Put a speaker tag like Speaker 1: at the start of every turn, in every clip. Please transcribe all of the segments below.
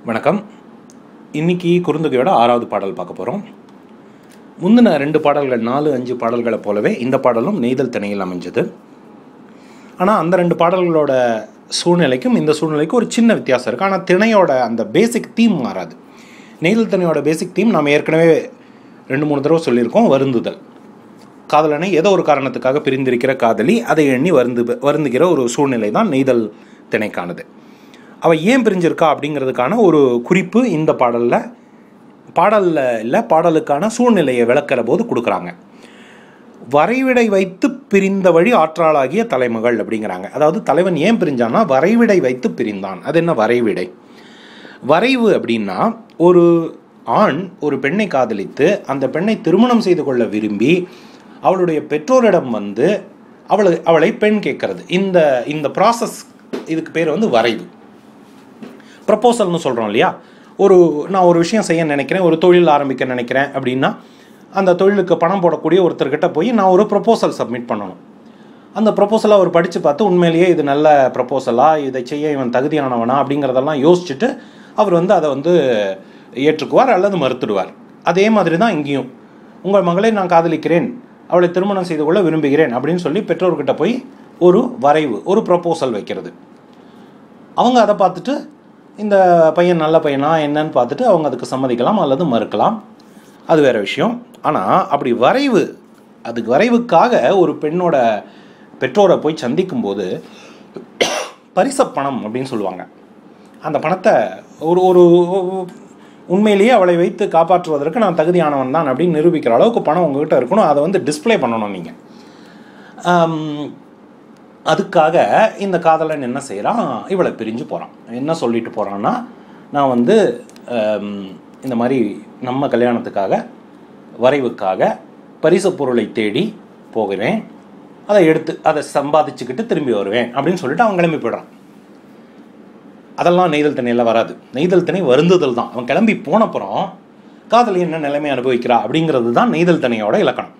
Speaker 1: வணக்கம் இன்னைக்கு குறுந்தொகையோட ஆறாவது பாடல் பார்க்க போகிறோம் முந்தின ரெண்டு பாடல்கள் நாலு அஞ்சு பாடல்களை போலவே இந்த பாடலும் நெய்தல் திணையில் அமைஞ்சது ஆனால் அந்த ரெண்டு பாடல்களோட சூழ்நிலைக்கும் இந்த சூழ்நிலைக்கும் ஒரு சின்ன வித்தியாசம் இருக்குது ஆனால் திணையோட அந்த பேசிக் தீம் மாறாது நெய்தல் திணையோட பேசிக் தீம் நம்ம ஏற்கனவே ரெண்டு மூணு தடவை சொல்லியிருக்கோம் வருந்துதல் காதலனை ஏதோ ஒரு காரணத்துக்காக பிரிந்திருக்கிற காதலி அதை எண்ணி வருந்து வருந்துகிற ஒரு சூழ்நிலை தான் நெய்தல் திணைக்கானது அவள் ஏன் பிரிஞ்சிருக்கா அப்படிங்கிறதுக்கான ஒரு குறிப்பு இந்த பாடலில் பாடலில் இல்லை பாடலுக்கான சூழ்நிலையை விளக்கிற போது கொடுக்குறாங்க வரைவிடை வைத்து பிரிந்த வழி ஆற்றாளாகிய தலைமகள் அப்படிங்கிறாங்க அதாவது தலைவன் ஏன் பிரிஞ்சான்னா வரைவிடை வைத்து பிரிந்தான் அது என்ன வரைவிடை வரைவு அப்படின்னா ஒரு ஆண் ஒரு பெண்ணை காதலித்து அந்த பெண்ணை திருமணம் செய்து கொள்ள விரும்பி அவளுடைய பெற்றோரிடம் வந்து அவளை அவளை பெண் கேட்கறது இந்த இந்த ப்ராசஸ் இதுக்கு பேர் வந்து வரைவு ப்ரப்போசல்னு சொல்கிறோம் இல்லையா ஒரு நான் ஒரு விஷயம் செய்ய நினைக்கிறேன் ஒரு தொழில் ஆரம்பிக்க நினைக்கிறேன் அப்படின்னா அந்த தொழிலுக்கு பணம் போடக்கூடிய ஒருத்தர்கிட்ட போய் நான் ஒரு ப்ரப்போசல் சப்மிட் பண்ணணும் அந்த ப்ரப்போசலை அவர் படித்து பார்த்து உண்மையிலேயே இது நல்ல ப்ரப்போசலா இதை செய்ய இவன் தகுதியானவனா அப்படிங்கிறதெல்லாம் யோசிச்சுட்டு அவர் வந்து அதை வந்து ஏற்றுக்குவார் அல்லது மறுத்துடுவார் அதே மாதிரி தான் இங்கேயும் உங்கள் மகளை நான் காதலிக்கிறேன் அவளை திருமணம் செய்து கொள்ள விரும்புகிறேன் அப்படின்னு சொல்லி பெற்றோர்கிட்ட போய் ஒரு வரைவு ஒரு ப்ரப்போசல் வைக்கிறது அவங்க அதை பார்த்துட்டு இந்த பையன் நல்ல பையனா என்னன்னு பார்த்துட்டு அவங்க அதுக்கு சம்மதிக்கலாம் அல்லது மறுக்கலாம் அது வேற விஷயம் ஆனால் அப்படி வரைவு அதுக்கு வரைவுக்காக ஒரு பெண்ணோட பெற்றோரை போய் சந்திக்கும் போது பரிச பணம் அப்படின்னு சொல்லுவாங்க அந்த பணத்தை ஒரு ஒரு உண்மையிலேயே அவளை வைத்து காப்பாற்றுவதற்கு நான் தகுதியானவன் தான் அப்படின்னு நிரூபிக்கிற அளவுக்கு பணம் உங்ககிட்ட இருக்கணும் அதை வந்து டிஸ்ப்ளே பண்ணணும் நீங்கள் அதுக்காக இந்த காதலன் என்ன செய்கிறான் இவளை பிரிஞ்சு போகிறான் என்ன சொல்லிட்டு போகிறான்னா நான் வந்து இந்த மாதிரி நம்ம கல்யாணத்துக்காக வரைவுக்காக பரிசு பொருளை தேடி போகிறேன் அதை எடுத்து அதை சம்பாதிச்சுக்கிட்டு திரும்பி வருவேன் அப்படின்னு சொல்லிட்டு அவன் கிளம்பி போயிடுறான் அதெல்லாம் நெய்தல் திணையில் வராது நெய்தல் திணை வருந்துதல் தான் அவன் கிளம்பி போனப்புறம் காதலி என்ன நிலைமை அனுபவிக்கிறா அப்படிங்கிறது தான் நெய்தல் திணையோட இலக்கணம்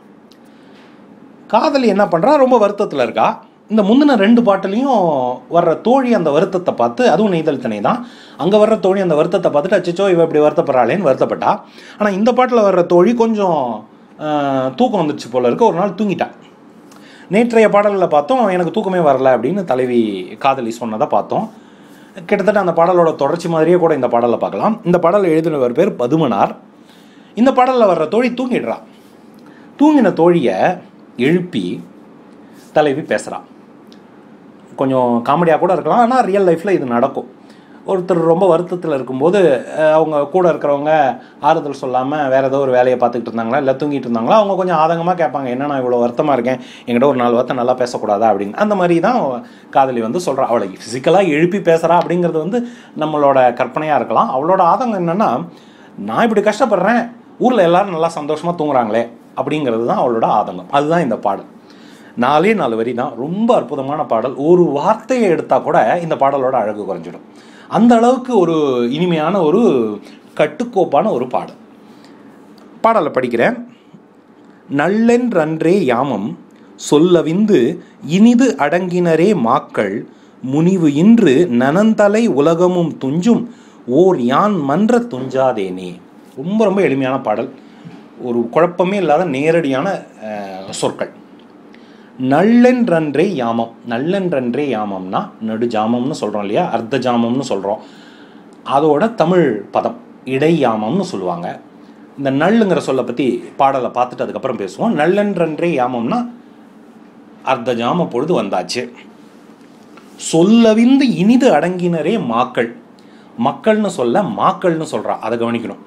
Speaker 1: காதலி என்ன பண்ணுறா ரொம்ப வருத்தத்தில் இருக்கா இந்த முந்தின ரெண்டு பாட்டுலையும் வர்ற தோழி அந்த வருத்தத்தை பார்த்து அதுவும் நெய்தல் திணை தான் அங்கே வர்ற தோழி அந்த வருத்தத்தை பார்த்துட்டு அச்சோ இவ இப்படி வருத்தப்படுறாளேன்னு வருத்தப்பட்டா ஆனால் இந்த பாட்டில் வர்ற தோழி கொஞ்சம் தூக்கம் வந்துடுச்சு போல இருக்கு ஒரு நாள் தூங்கிட்டான் நேற்றைய பாடலில் பார்த்தோம் எனக்கு தூக்கமே வரல அப்படின்னு தலைவி காதலி சொன்னதை பார்த்தோம் கிட்டத்தட்ட அந்த பாடலோட தொடர்ச்சி மாதிரியே கூட இந்த பாடலை பார்க்கலாம் இந்த பாடல் எழுதினவர் பேர் பதுமனார் இந்த பாடலில் வர்ற தோழி தூங்கிடுறா தூங்கின தோழியை எழுப்பி தலைவி பேசுகிறான் கொஞ்சம் காமெடியாக கூட இருக்கலாம் ஆனால் ரியல் லைஃப்பில் இது நடக்கும் ஒருத்தர் ரொம்ப வருத்தத்தில் இருக்கும்போது அவங்க கூட இருக்கிறவங்க ஆறுதல் சொல்லாமல் வேறு ஏதோ ஒரு வேலையை பார்த்துக்கிட்டு இருந்தாங்களா இல்லை தூங்கிட்டு இருந்தாங்களா அவங்க கொஞ்சம் ஆதங்கமாக கேட்பாங்க என்ன நான் இவ்வளோ வருத்தமாக இருக்கேன் என்கிட்ட ஒரு நாலு வார்த்தை நல்லா பேசக்கூடாதா அப்படின்னு அந்த மாதிரி தான் காதலி வந்து சொல்கிறா அவளை ஃபிசிக்கலாக எழுப்பி பேசுகிறா அப்படிங்கிறது வந்து நம்மளோட கற்பனையாக இருக்கலாம் அவளோட ஆதங்கம் என்னென்னா நான் இப்படி கஷ்டப்படுறேன் ஊரில் எல்லோரும் நல்லா சந்தோஷமாக தூங்குறாங்களே அப்படிங்கிறது தான் அவளோட ஆதங்கம் அதுதான் இந்த பாடல் நாலே நாலு வரி தான் ரொம்ப அற்புதமான பாடல் ஒரு வார்த்தையை எடுத்தால் கூட இந்த பாடலோட அழகு குறைஞ்சிடும் அந்த அளவுக்கு ஒரு இனிமையான ஒரு கட்டுக்கோப்பான ஒரு பாடல் பாடலை படிக்கிறேன் நல்லென்றன்றே யாமம் சொல்லவிந்து இனிது அடங்கினரே மாக்கள் முனிவு இன்று நனந்தலை உலகமும் துஞ்சும் ஓர் யான் மன்ற துஞ்சாதேனே ரொம்ப ரொம்ப எளிமையான பாடல் ஒரு குழப்பமே இல்லாத நேரடியான சொற்கள் நல்லென்றன்றே யாமம் நல்லென்றன்றே யாமம்னா நடு ஜாமம்னு சொல்கிறோம் இல்லையா அர்த்த ஜாமம்னு சொல்கிறோம் அதோட தமிழ் பதம் இடை யாமம்னு சொல்லுவாங்க இந்த நள்ளுங்கிற சொல்லை பற்றி பாடலை பார்த்துட்டு அதுக்கப்புறம் பேசுவோம் நல்லென்றன்றே யாமம்னா அர்த்த ஜாம பொழுது வந்தாச்சு சொல்லவிந்து இனிது அடங்கினரே மாக்கள் மக்கள்னு சொல்ல மாக்கள்னு சொல்கிறா அதை கவனிக்கணும்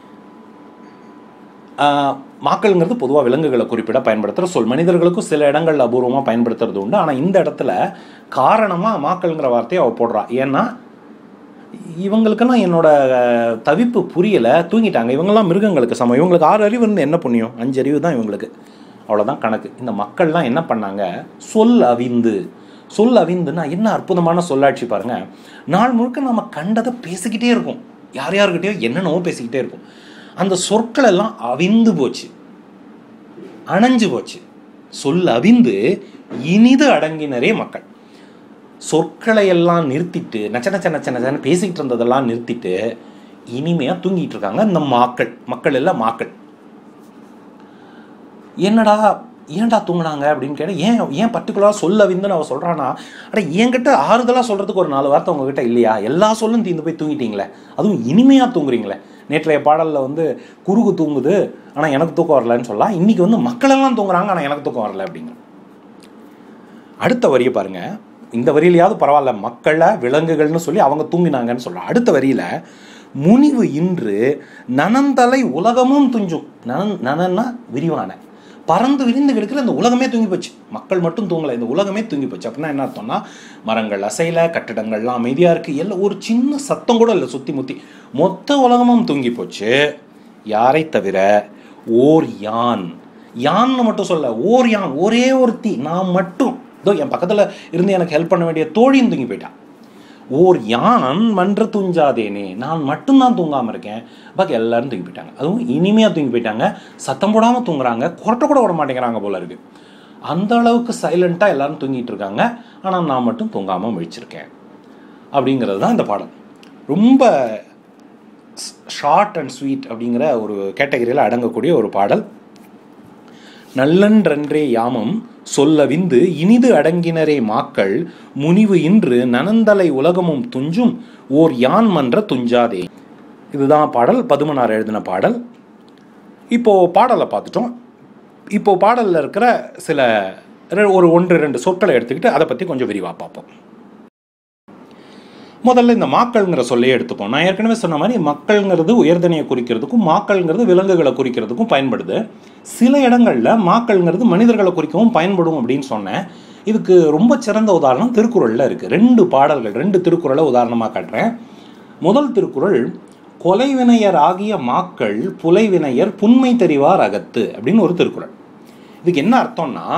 Speaker 1: மாக்கள்ங்கிறது பொதுவாக விலங்குகளை குறிப்பிட பயன்படுத்துகிற சொல் மனிதர்களுக்கும் சில இடங்களில் அபூர்வமாக பயன்படுத்துறது உண்டு ஆனால் இந்த இடத்துல காரணமாக மாக்கள்ங்கிற வார்த்தையை அவள் போடுறா ஏன்னா இவங்களுக்கெல்லாம் என்னோட தவிப்பு புரியலை தூங்கிட்டாங்க இவங்கெல்லாம் மிருகங்களுக்கு சமம் இவங்களுக்கு ஆறு அறிவு இருந்து என்ன புண்ணியம் அஞ்சு அறிவு தான் இவங்களுக்கு அவ்வளோதான் கணக்கு இந்த மக்கள்லாம் என்ன பண்ணாங்க சொல் அவிந்து சொல் அவிந்துன்னா என்ன அற்புதமான சொல்லாட்சி பாருங்கள் நாள் முழுக்க நம்ம கண்டதை பேசிக்கிட்டே இருக்கோம் யார் யாருக்கிட்டேயோ என்னென்னவோ பேசிக்கிட்டே இருக்கும் அந்த சொற்கள் எல்லாம் அவிந்து போச்சு அணைஞ்சு போச்சு சொல் அவிந்து இனிது அடங்கினரே மக்கள் சொற்களை எல்லாம் நிறுத்திட்டு நச்ச நச்ச நச்ச நச்சன்னு பேசிக்கிட்டு இருந்ததெல்லாம் நிறுத்திட்டு இனிமையாக தூங்கிட்டு இருக்காங்க இந்த மாக்கள் மக்கள் எல்லாம் மாக்கள் என்னடா ஏன்டா தூங்குனாங்க அப்படின்னு கேட்டால் ஏன் ஏன் பர்டிகுலராக சொல்ல விந்துன்னு அவன் சொல்கிறானா அட என்கிட்ட ஆறுதலாக சொல்கிறதுக்கு ஒரு நாலு வார்த்தை உங்ககிட்ட இல்லையா எல்லா சொல்லும் தீர்ந்து போய் தூங்கிட்டீங்களே அதுவும் இனிமையாக தூங்குறீங்களே நேற்றைய பாடலில் வந்து குறுகு தூங்குது ஆனால் எனக்கு தூக்கம் வரலன்னு சொல்லலாம் இன்றைக்கி வந்து மக்களெல்லாம் தூங்குறாங்க ஆனால் எனக்கு தூக்கம் வரல அப்படிங்க அடுத்த வரியை பாருங்க இந்த வரியிலையாவது பரவாயில்ல மக்களை விலங்குகள்னு சொல்லி அவங்க தூங்கினாங்கன்னு சொல்கிறான் அடுத்த வரியில முனிவு இன்று நனந்தலை உலகமும் துஞ்சும் நனன் நனன்னா விரிவான பறந்து விரிந்து கிடக்கிற இந்த உலகமே தூங்கி போச்சு மக்கள் மட்டும் தூங்கலை இந்த உலகமே தூங்கி போச்சு அப்படின்னா என்ன அர்த்தம்னா மரங்கள் அசைல கட்டிடங்கள்லாம் அமைதியாக இருக்குது எல்லாம் ஒரு சின்ன சத்தம் கூட இல்லை சுற்றி முத்தி மொத்த உலகமும் தூங்கி போச்சு யாரை தவிர ஓர் யான் யான்னு மட்டும் சொல்ல ஓர் யான் ஒரே ஒருத்தி நான் மட்டும் இதோ என் பக்கத்தில் இருந்து எனக்கு ஹெல்ப் பண்ண வேண்டிய தோழியும் தூங்கி போயிட்டான் ஓர் யான் மன்ற துஞ்சாதேனே நான் மட்டும்தான் தூங்காமல் இருக்கேன் பாக்கி எல்லாரும் தூங்கி போயிட்டாங்க அதுவும் இனிமையாக தூங்கி போயிட்டாங்க சத்தம் போடாமல் தூங்குறாங்க குரட்டை கூட விட மாட்டேங்கிறாங்க போல இருக்கு அந்த அளவுக்கு சைலண்ட்டாக எல்லாரும் தூங்கிட்டு இருக்காங்க ஆனால் நான் மட்டும் தூங்காமல் முழிச்சிருக்கேன் அப்படிங்கிறது தான் இந்த பாடல் ரொம்ப ஷார்ட் அண்ட் ஸ்வீட் அப்படிங்கிற ஒரு கேட்டகரியில் அடங்கக்கூடிய ஒரு பாடல் நல்லன்றன்றே யாமம் சொல்ல விந்து இனிது அடங்கினரே மாக்கள் முனிவு இன்று நனந்தலை உலகமும் துஞ்சும் ஓர் யான் மன்ற துஞ்சாதே இதுதான் பாடல் பதுமனார் எழுதின பாடல் இப்போ பாடலை பார்த்துட்டோம் இப்போ பாடலில் இருக்கிற சில ரெ- ஒரு ஒன்று ரெண்டு சொற்களை எடுத்துக்கிட்டு அதை பற்றி கொஞ்சம் விரிவாக பார்ப்போம் முதல்ல இந்த மாக்கள்ங்கிற சொல்லையே எடுத்துப்போம் நான் ஏற்கனவே சொன்ன மாதிரி மக்கள்ங்கிறது உயர்தனையை குறிக்கிறதுக்கும் மாக்கள்ங்கிறது விலங்குகளை குறிக்கிறதுக்கும் பயன்படுது சில இடங்களில் மாக்கள்ங்கிறது மனிதர்களை குறிக்கவும் பயன்படும் அப்படின்னு சொன்னேன் இதுக்கு ரொம்ப சிறந்த உதாரணம் திருக்குறளில் இருக்குது ரெண்டு பாடல்கள் ரெண்டு திருக்குறளை உதாரணமாக காட்டுறேன் முதல் திருக்குறள் கொலைவினையர் ஆகிய மாக்கள் புலைவினையர் புன்மை தெரிவார் அகத்து அப்படின்னு ஒரு திருக்குறள் இதுக்கு என்ன அர்த்தம்னா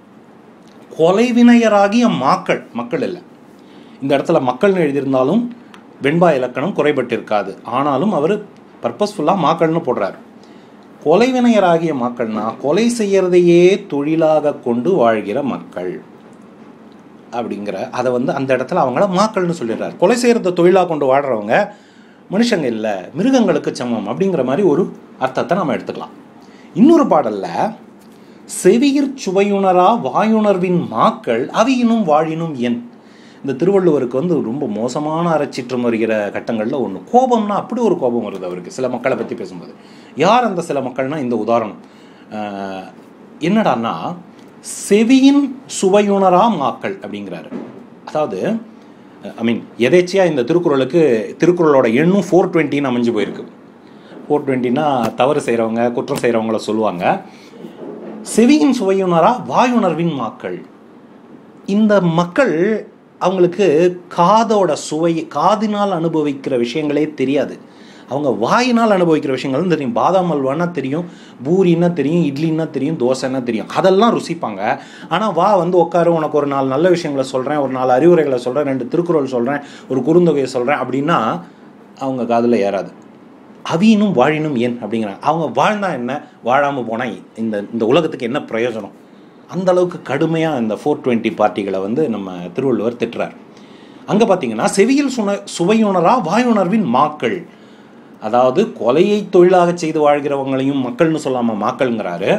Speaker 1: கொலைவினையராகிய மாக்கள் மக்கள் இல்லை இந்த இடத்துல மக்கள்னு எழுதியிருந்தாலும் வெண்பா இலக்கணம் குறைபட்டிருக்காது ஆனாலும் அவர் பர்பஸ்ஃபுல்லாக மாக்கள்னு போடுறார் கொலைவினையராகிய மக்கள்னா கொலை செய்யறதையே தொழிலாக கொண்டு வாழ்கிற மக்கள் அப்படிங்கிற அதை வந்து அந்த இடத்துல அவங்கள மாக்கள்னு சொல்லிடுறார் கொலை செய்கிறத தொழிலாக கொண்டு வாழ்கிறவங்க மனுஷங்க இல்லை மிருகங்களுக்கு சமம் அப்படிங்கிற மாதிரி ஒரு அர்த்தத்தை நம்ம எடுத்துக்கலாம் இன்னொரு பாடல்ல செவியிற் சுவையுணரா வாயுணர்வின் மாக்கள் அவியினும் வாழினும் என் இந்த திருவள்ளுவருக்கு வந்து ரொம்ப மோசமான அறச்சிற்றம் வருகிற கட்டங்களில் ஒன்று கோபம்னா அப்படி ஒரு கோபம் வருது அவருக்கு சில மக்களை பற்றி பேசும்போது யார் அந்த சில மக்கள்னா இந்த உதாரணம் ஆஹ், என்னடான்னா செவியின் சுவையுணரா மாக்கள் அப்படிங்கிறாரு அதாவது ஐ மீன் எதேச்சியாக இந்த திருக்குறளுக்கு திருக்குறளோட எண்ணும் ஃபோர் டுவெண்ட்டின்னு அமைஞ்சு போயிருக்கு ஃபோர் டுவெண்ட்டினா தவறு செய்கிறவங்க குற்றம் செய்கிறவங்கள சொல்லுவாங்க செவியின் சுவையுணரா வாயுணர்வின் மாக்கள் இந்த மக்கள் அவங்களுக்கு காதோட சுவை காதினால் அனுபவிக்கிற விஷயங்களே தெரியாது அவங்க வாயினால் அனுபவிக்கிற விஷயங்கள் தெரியும் பாதாம் அல்வான்னா தெரியும் பூரின்னா தெரியும் இட்லின்னா தெரியும் தோசைன்னா தெரியும் அதெல்லாம் ருசிப்பாங்க ஆனால் வா வந்து உட்காரு உனக்கு ஒரு நாலு நல்ல விஷயங்களை சொல்கிறேன் ஒரு நாலு அறிவுரைகளை சொல்கிறேன் ரெண்டு திருக்குறள் சொல்கிறேன் ஒரு குறுந்தொகையை சொல்கிறேன் அப்படின்னா அவங்க காதில் ஏறாது அவியினும் வாழினும் ஏன் அப்படிங்கிறாங்க அவங்க வாழ்ந்தா என்ன வாழாமல் போனால் இந்த இந்த உலகத்துக்கு என்ன பிரயோஜனம் அந்த அளவுக்கு கடுமையாக இந்த ஃபோர் டுவெண்ட்டி பார்ட்டிகளை வந்து நம்ம திருவள்ளுவர் திட்டுறார் அங்கே பார்த்தீங்கன்னா செவியில் சுன சுவையுணரா வாயுணர்வின் மாக்கள் அதாவது கொலையை தொழிலாக செய்து வாழ்கிறவங்களையும் மக்கள்னு சொல்லாமல் மாக்கள்ங்கிறாரு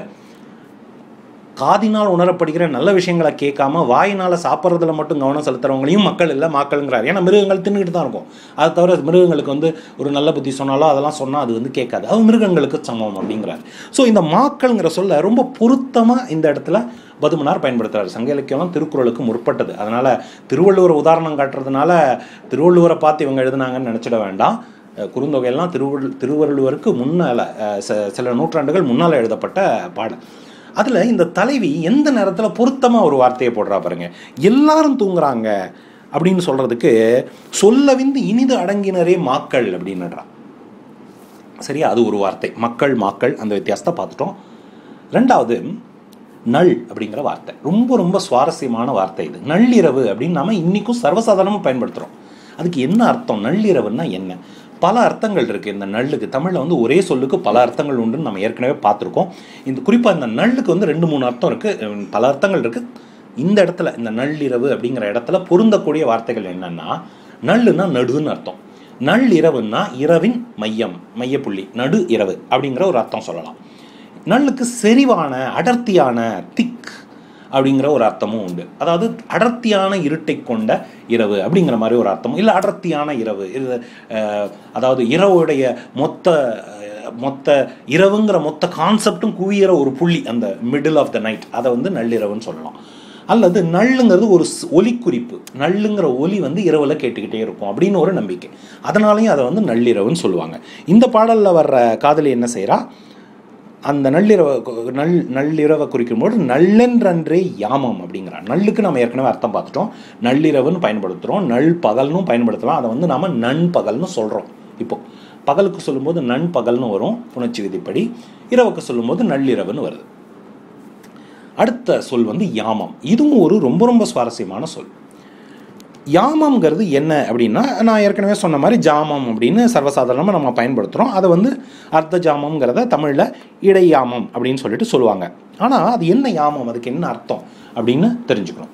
Speaker 1: காதினால் உணரப்படுகிற நல்ல விஷயங்களை கேட்காம வாயினால் சாப்பிட்றதுல மட்டும் கவனம் செலுத்துறவங்களையும் மக்கள் இல்லை மக்கள்ங்கிறார் ஏன்னா மிருகங்கள் தின்னுக்கிட்டு தான் இருக்கும் அதை தவிர மிருகங்களுக்கு வந்து ஒரு நல்ல புத்தி சொன்னாலும் அதெல்லாம் சொன்னால் அது வந்து கேட்காது அது மிருகங்களுக்கு சமம் அப்படிங்கிறார் ஸோ இந்த மாக்கள்ங்கிற சொல்ல ரொம்ப பொருத்தமாக இந்த இடத்துல பதுமனார் பயன்படுத்துறாரு சங்க இலக்கியம்லாம் திருக்குறளுக்கு முற்பட்டது அதனால் திருவள்ளுவர் உதாரணம் காட்டுறதுனால திருவள்ளுவரை பார்த்து இவங்க எழுதுனாங்கன்னு நினச்சிட வேண்டாம் அஹ் குறுந்தொகையெல்லாம் திருவள்ளு திருவள்ளுவருக்கு முன்னால் அஹ் ச- சில நூற்றாண்டுகள் முன்னால் எழுதப்பட்ட பாடல் அதில் இந்த தலைவி எந்த நேரத்தில் பொருத்தமாக ஒரு வார்த்தையை போடுறா பாருங்க எல்லாரும் தூங்குறாங்க அப்படின்னு சொல்கிறதுக்கு சொல்லவிந்து இனிது அடங்கினரே மாக்கள் அப்படின்னுடுறா சரியா அது ஒரு வார்த்தை மக்கள் மாக்கள் அந்த வித்தியாசத்தை பார்த்துட்டோம் ரெண்டாவது நள் அப்படிங்கிற வார்த்தை ரொம்ப ரொம்ப சுவாரஸ்யமான வார்த்தை இது நள்ளிரவு அப்படின்னு நாம இன்னைக்கும் சர்வசாதாரணமாக பயன்படுத்துகிறோம் அதுக்கு என்ன அர்த்தம் நள்ளிரவுன்னா என்ன பல அர்த்தங்கள் இருக்குது இந்த நள்ளுக்கு தமிழில் வந்து ஒரே சொல்லுக்கு பல அர்த்தங்கள் உண்டுன்னு நம்ம ஏற்கனவே பார்த்துருக்கோம் இந்த குறிப்பாக இந்த நள்ளுக்கு வந்து ரெண்டு மூணு அர்த்தம் இருக்குது பல அர்த்தங்கள் இருக்குது இந்த இடத்துல இந்த நள்ளிரவு அப்படிங்கிற இடத்துல பொருந்தக்கூடிய வார்த்தைகள் என்னன்னா நள்ளுன்னா நடுன்னு அர்த்தம் நள்ளிரவுன்னா இரவின் மையம் மையப்புள்ளி நடு இரவு அப்படிங்கிற ஒரு அர்த்தம் சொல்லலாம் நள்ளுக்கு செறிவான அடர்த்தியான திக் அப்படிங்கிற ஒரு அர்த்தமும் உண்டு அதாவது அடர்த்தியான இருட்டை கொண்ட இரவு அப்படிங்கிற மாதிரி ஒரு அர்த்தமும் இல்லை அடர்த்தியான இரவு இது அஹ், அதாவது இரவுடைய மொத்த அஹ், மொத்த இரவுங்கிற மொத்த கான்செப்டும் குவியிற ஒரு புள்ளி அந்த மிடில் ஆஃப் த நைட் அதை வந்து நள்ளிரவுன்னு சொல்லலாம் அல்லது நள்ளுங்கிறது ஒரு ஸ்- ஒலிக்குறிப்பு நள்ளுங்கிற ஒலி வந்து இரவுல கேட்டுக்கிட்டே இருக்கும் அப்படின்னு ஒரு நம்பிக்கை அதனாலையும் அதை வந்து நள்ளிரவுன்னு சொல்லுவாங்க இந்த பாடலில் வர்ற காதலி என்ன செய்கிறா அந்த நள்ளிரவை கு- நள் நள்ளிரவை குறிக்கும்போது நல்லென்றன்றே யாமம் அப்படிங்கிறான் நள்ளுக்கு நம்ம ஏற்கனவே அர்த்தம் பார்த்துட்டோம் நள்ளிரவுன்னு பயன்படுத்துகிறோம் நள் பகல்னும் பயன்படுத்தலாம் அதை வந்து நாம நண்பகல்னு சொல்கிறோம் இப்போ பகலுக்கு சொல்லும்போது நண்பகல்னு வரும் புணர்ச்சி விதிப்படி இரவுக்கு சொல்லும்போது நள்ளிரவுன்னு வருது அடுத்த சொல் வந்து யாமம் இதுவும் ஒரு ரொம்ப ரொம்ப சுவாரஸ்யமான சொல் யாமம்ங்கிறது என்ன அப்படின்னா நான் ஏற்கனவே சொன்ன மாதிரி ஜாமம் அப்படின்னு சர்வசாதாரணமாக நம்ம பயன்படுத்துகிறோம் அதை வந்து அர்த்த ஜாமம்ங்கிறத தமிழில் இடையாமம் அப்படின்னு சொல்லிட்டு சொல்லுவாங்க ஆனால் அது என்ன யாமம் அதுக்கு என்ன அர்த்தம் அப்படின்னு தெரிஞ்சுக்கணும்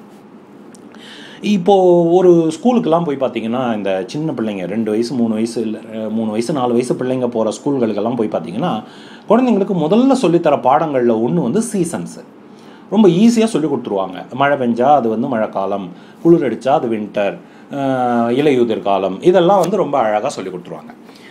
Speaker 1: இப்போது ஒரு ஸ்கூலுக்கெல்லாம் போய் பார்த்தீங்கன்னா இந்த சின்ன பிள்ளைங்க ரெண்டு வயசு மூணு வயசு இல்லை மூணு வயசு நாலு வயசு பிள்ளைங்க போகிற ஸ்கூல்களுக்கெல்லாம் போய் பார்த்தீங்கன்னா குழந்தைங்களுக்கு முதல்ல சொல்லித்தர பாடங்களில் ஒன்று வந்து சீசன்ஸு ரொம்ப ஈஸியாக சொல்லி கொடுத்துருவாங்க மழை பெஞ்சா அது வந்து மழைக்காலம் குளிர் அடித்தா அது வின்டர் இலையுதிர் காலம் இதெல்லாம் வந்து ரொம்ப அழகாக சொல்லி கொடுத்துருவாங்க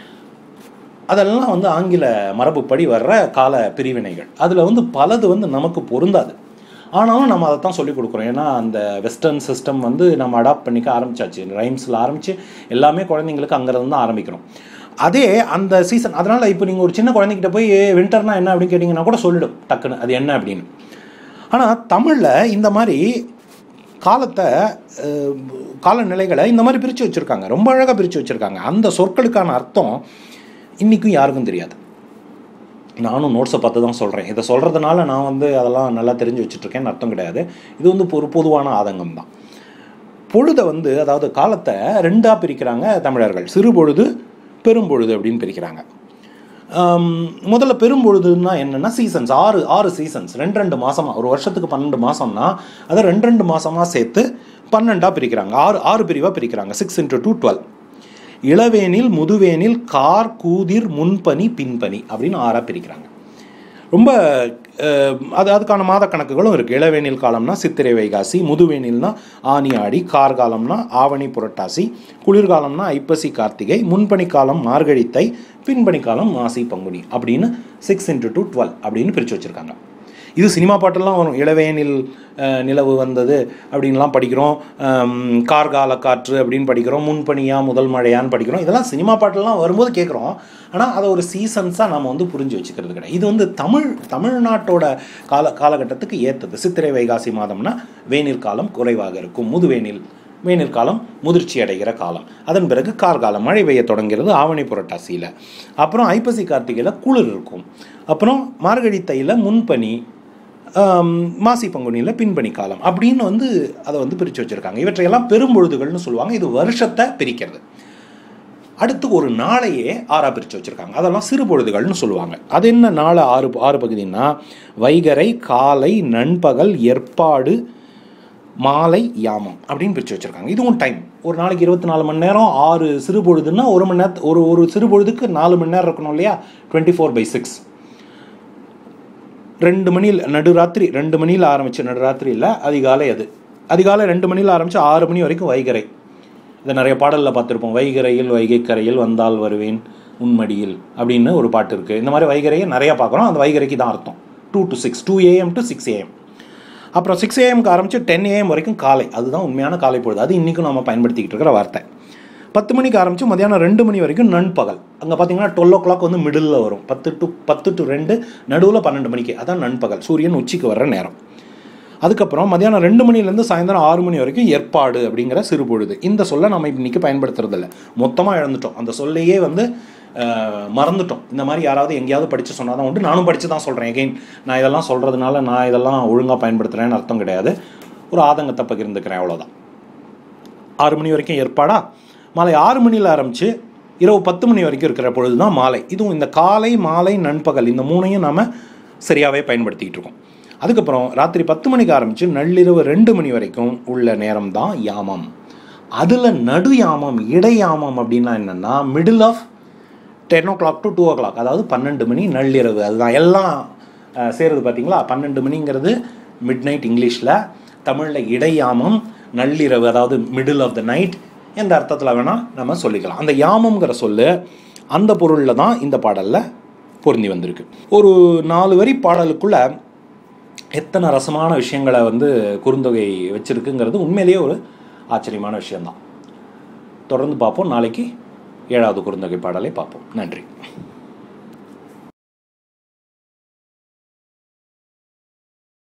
Speaker 1: அதெல்லாம் வந்து ஆங்கில மரபுப்படி வர்ற கால பிரிவினைகள் அதில் வந்து பலது வந்து நமக்கு பொருந்தாது ஆனாலும் நம்ம அதை தான் சொல்லிக் கொடுக்குறோம் ஏன்னா அந்த வெஸ்டர்ன் சிஸ்டம் வந்து நம்ம அடாப்ட் பண்ணிக்க ஆரம்பிச்சாச்சு ரைம்ஸில் ஆரம்பித்து எல்லாமே குழந்தைங்களுக்கு அங்கேருந்து தான் ஆரம்பிக்கிறோம் அதே அந்த சீசன் அதனால் இப்போ நீங்கள் ஒரு சின்ன குழந்தைகிட்ட போய் வின்டர்னா என்ன அப்படின்னு கேட்டிங்கன்னா கூட சொல்லிடும் டக்குன்னு அது என்ன அப்படின்னு ஆனால் தமிழில் இந்த மாதிரி காலத்தை அஹ், காலநிலைகளை இந்த மாதிரி பிரித்து வச்சுருக்காங்க ரொம்ப அழகாக பிரித்து வச்சுருக்காங்க அந்த சொற்களுக்கான அர்த்தம் இன்றைக்கும் யாருக்கும் தெரியாது நானும் நோட்ஸை பார்த்து தான் சொல்கிறேன் இதை சொல்கிறதுனால நான் வந்து அதெல்லாம் நல்லா தெரிஞ்சு வச்சுட்ருக்கேன்னு அர்த்தம் கிடையாது இது வந்து ஒரு பொதுவான ஆதங்கம் தான் பொழுதை வந்து அதாவது காலத்தை ரெண்டாக பிரிக்கிறாங்க தமிழர்கள் சிறு பொழுது பெரும்பொழுது அப்படின்னு பிரிக்கிறாங்க ஆம், முதல்ல பெரும்பொழுதுன்னா என்னென்னா சீசன்ஸ் ஆறு ஆறு சீசன்ஸ் ரெண்டு ரெண்டு மாதமாக ஒரு வருஷத்துக்கு பன்னெண்டு மாதம்னா அதை ரெண்டு ரெண்டு மாதமாக சேர்த்து பன்னெண்டாக பிரிக்கிறாங்க ஆறு ஆறு பிரிவாக பிரிக்கிறாங்க சிக்ஸ் இன்ட்டு டூ டுவெல் இளவேனில் முதுவேனில் கார் கூதிர் முன்பனி பின்பனி அப்படின்னு ஆறாக பிரிக்கிறாங்க ரொம்ப அஹ், அது அதுக்கான மாத கணக்குகளும் இருக்குது இளவேனில் காலம்னா சித்திரை வைகாசி முதுவேனில்னா ஆனி ஆடி கார்காலம்னா ஆவணி புரட்டாசி குளிர்காலம்னா ஐப்பசி கார்த்திகை முன்பனி காலம் மார்கழி தை பின்பனி காலம் மாசி பங்குனி அப்படின்னு சிக்ஸ் இன்ட்டு டூ டுவெல் அப்படின்னு பிரித்து வச்சுருக்காங்க இது சினிமா பாட்டெல்லாம் வரும் இளவேனில் அஹ், நிலவு வந்தது அப்படின்லாம் படிக்கிறோம் அம், கார்கால காற்று அப்படின்னு படிக்கிறோம் முன்பனியா முதல் மழையான்னு படிக்கிறோம் இதெல்லாம் சினிமா பாட்டெல்லாம் வரும்போது கேட்குறோம் ஆனால் அதை ஒரு சீசன்ஸாக நம்ம வந்து புரிஞ்சு வச்சுக்கிறது கிடையாது இது வந்து தமிழ் தமிழ்நாட்டோட கால காலகட்டத்துக்கு ஏற்றது சித்திரை வைகாசி மாதம்னா வேநீர் காலம் குறைவாக இருக்கும் முதுவேனில் வேநீர் காலம் முதிர்ச்சி அடைகிற காலம் அதன் பிறகு கார்காலம் மழை பெய்ய தொடங்கிறது ஆவணி புரட்டாசியில் அப்புறம் ஐப்பசி கார்த்திகையில் குளிர் இருக்கும் அப்புறம் மார்கழி தையில் முன்பனி ஆம், மாசி பங்குனியில் பின்பனி காலம் அப்படின்னு வந்து அதை வந்து பிரித்து வச்சுருக்காங்க இவற்றையெல்லாம் பெரும்பொழுதுகள்னு சொல்லுவாங்க இது வருஷத்தை பிரிக்கிறது அடுத்து ஒரு நாளையே ஆறா பிரித்து வச்சுருக்காங்க அதெல்லாம் சிறு பொழுதுகள்னு சொல்லுவாங்க அது என்ன நாளை ஆறு ஆறு பகுதின்னா வைகரை காலை நண்பகல் ஏற்பாடு மாலை யாமம் அப்படின்னு பிரித்து வச்சுருக்காங்க இதுவும் டைம் ஒரு நாளைக்கு இருபத்தி நாலு மணி நேரம் ஆறு சிறு பொழுதுன்னா ஒரு மணி நேரத்து ஒரு ஒரு சிறு பொழுதுக்கு நாலு மணி நேரம் இருக்கணும் இல்லையா டுவெண்ட்டி ஃபோர் பை சிக்ஸ் ரெண்டு மணியில் நடுராத்திரி ரெண்டு மணியில் ஆரம்பிச்சு நடுராத்திரியில் அதிகாலை அது அதிகாலை ரெண்டு மணியில் ஆரம்பித்து ஆறு மணி வரைக்கும் வைகரை இதை நிறைய பாடலில் பார்த்துருப்போம் வைகரையில் வைகைக்கரையில் வந்தால் வருவேன் உன்மடியில் அப்படின்னு ஒரு பாட்டு இருக்குது இந்த மாதிரி வைகரையை நிறையா பார்க்குறோம் அந்த வைகரைக்கு தான் அர்த்தம் two to six two AM to six AM அப்புறம் சிக்ஸ் ஏஎம்க்கு ஆரம்பித்து டென் ஏஎம் வரைக்கும் காலை அதுதான் உண்மையான காலை பொழுது அது இன்றைக்கும் நம்ம பயன்படுத்திக்கிட்டு இருக்கிற வார்த்தை பத்து மணிக்கு ஆரம்பித்து மதியானம் ரெண்டு மணி வரைக்கும் நண்பகல் அங்கே பார்த்தீங்கன்னா டுவெல் ஓ கிளாக் வந்து மிடில் வரும் பத்து டு பத்து டு ரெண்டு நடுவில் பன்னெண்டு மணிக்கு அதான் நண்பகல் சூரியன் உச்சிக்கு வர்ற நேரம் அதுக்கப்புறம் மதியானம் ரெண்டு மணிலேருந்து சாயந்தரம் ஆறு மணி வரைக்கும் ஏற்பாடு அப்படிங்கிற சிறு பொழுது இந்த சொல்லை நம்ம இன்னைக்கு பயன்படுத்துறதில்ல மொத்தமாக இழந்துட்டோம் அந்த சொல்லையே வந்து அஹ், மறந்துட்டோம் இந்த மாதிரி யாராவது எங்கேயாவது படித்து சொன்னால் தான் உண்டு நானும் படித்து தான் சொல்கிறேன் எகெயின் நான் இதெல்லாம் சொல்கிறதுனால நான் இதெல்லாம் ஒழுங்காக பயன்படுத்துகிறேன்னு அர்த்தம் கிடையாது ஒரு ஆதங்கத்தை பகிர்ந்துக்கிறேன் அவ்வளோதான் ஆறு மணி வரைக்கும் ஏற்பாடா மாலை ஆறு மணியில் ஆரம்பித்து இரவு பத்து மணி வரைக்கும் இருக்கிற பொழுது தான் மாலை இதுவும் இந்த காலை மாலை நண்பகல் இந்த மூணையும் நாம் சரியாகவே பயன்படுத்திக்கிட்டு இருக்கோம் அதுக்கப்புறம் ராத்திரி பத்து மணிக்கு ஆரம்பித்து நள்ளிரவு ரெண்டு மணி வரைக்கும் உள்ள நேரம் தான் யாமம் அதில் நடுயாமம் இடையாமம் அப்படின்னா என்னென்னா middle of ten o'clock to two o'clock அதாவது பன்னெண்டு மணி நள்ளிரவு அதுதான் எல்லாம் அஹ், சேருது பார்த்தீங்களா பன்னெண்டு மணிங்கிறது மிட் நைட் இங்கிலீஷில் தமிழில் இடையாமம் நள்ளிரவு அதாவது மிடில் ஆஃப் த நைட் எந்த அர்த்தத்தில் வேணால் நம்ம சொல்லிக்கலாம் அந்த யாமம்ங்கிற சொல்லு அந்த பொருளில் தான் இந்த பாடலில் பொருந்தி வந்திருக்கு ஒரு நாலு வரி பாடலுக்குள்ள எத்தனை ரசமான விஷயங்களை வந்து குறுந்தொகை வச்சிருக்குங்கிறது உண்மையிலேயே ஒரு ஆச்சரியமான விஷயம்தான் தொடர்ந்து பார்ப்போம் நாளைக்கு ஏழாவது குறுந்தொகை பாடலை பார்ப்போம் நன்றி